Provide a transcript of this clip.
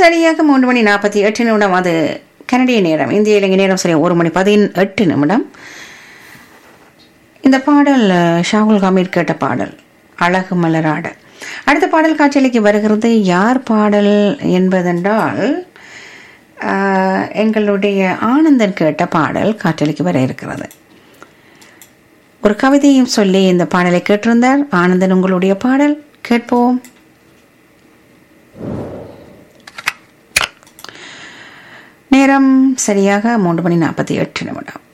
சரியாக மூன்று மணி நாற்பத்தி எட்டு நிமிடம் அது கனடிய நேரம் இந்திய இலங்கை நேரம் சரி ஒரு மணி பதினெட்டு நிமிடம் இந்த பாடல் அஹ், ஷாகுல் ஹமீத் கேட்ட பாடல் அழகு மலராட அடுத்த பாடல் காட்சியலைக்கு வருகிறது யார் பாடல் என்பதென்றால் அஹ், எங்களுடைய ஆனந்தன் கேட்ட பாடல் காற்றலைக்கு வர இருக்கிறது ஒரு கவிதையும் சொல்லி இந்த பாடலை கேட்டிருந்தார் ஆனந்தன் உங்களுடைய பாடல் கேட்போம் நேரம் சரியாக மூன்று மணி நாற்பத்தி எட்டு நிமிடம்